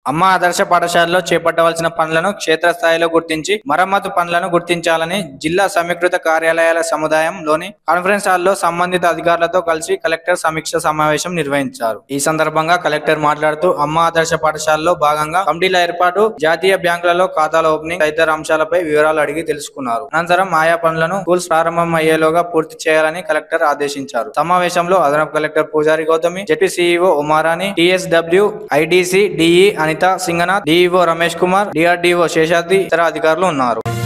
అమ్మ ఆదర్శ పాఠశాలలో చేపట్టవలసిన పనులను క్షేత్రస్థాయిలో గుర్తించి మరమ్మతు పనులను గుర్తించాలని జిల్లా సమీకృత కార్యాలయాల సముదాయంలోని కాన్ఫరెన్స్ హాల్లో సంబంధిత అధికారులతో కలిసి కలెక్టర్ సమీక్ష సమావేశం నిర్వహించారు ఈ సందర్భంగా కలెక్టర్ మాట్లాడుతూ అమ్మ ఆదర్శ పాఠశాలలో భాగంగా కమిటీల ఏర్పాటు జాతీయ బ్యాంకులలో ఖాతాల ఓపెనింగ్ తదితర అంశాలపై వివరాలు అడిగి తెలుసుకున్నారు అనంతరం ఆయా పనులను స్కూల్స్ ప్రారంభం అయ్యేలోగా పూర్తి చేయాలని కలెక్టర్ ఆదేశించారు సమావేశంలో అదనపు collector Pujari Gautami JP CEO Umarani TSW IDC DE Anitha Singanath DEO Ramesh Kumar DRDO Seshadri ఇతర అధికారులు ఉన్నారు